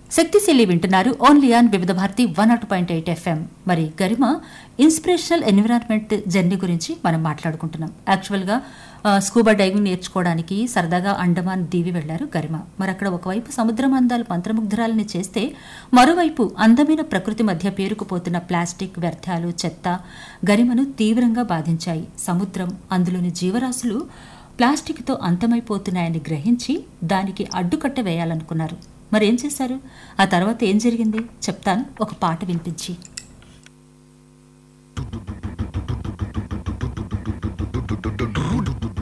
శక్తిశీలి వింటున్నారు only on Vividh Bharati one nought point eight FM మరి గరిమ ఇన్స్పిరేషనల్ ఎన్విరాన్మెంట్ జర్నీ గురించి మనం మాట్లాడుకుంటున్నాం యాక్చువల్గా ఆ, స్కూబా డైవింగ్ నేర్చుకోవడానికి సరదాగా అండమాన్ దీవి వెళ్లారు గరిమ మరి అక్కడ ఒకవైపు సముద్రం అందాలు మంత్రముగ్ధరాలని చేస్తే మరోవైపు అందమైన ప్రకృతి మధ్య పేరుకుపోతున్న ప్లాస్టిక్ వ్యర్థాలు చెత్త గరిమను తీవ్రంగా బాధించాయి సముద్రం అందులోని జీవరాశులు ప్లాస్టిక్తో అంతమైపోతున్నాయని గ్రహించి దానికి అడ్డుకట్ట వేయాలనుకున్నారు మరేం చేశారు ఆ తర్వాత ఏం జరిగింది చెప్తాను ఒక పాట వినిపించి do do do do do do do do do do do do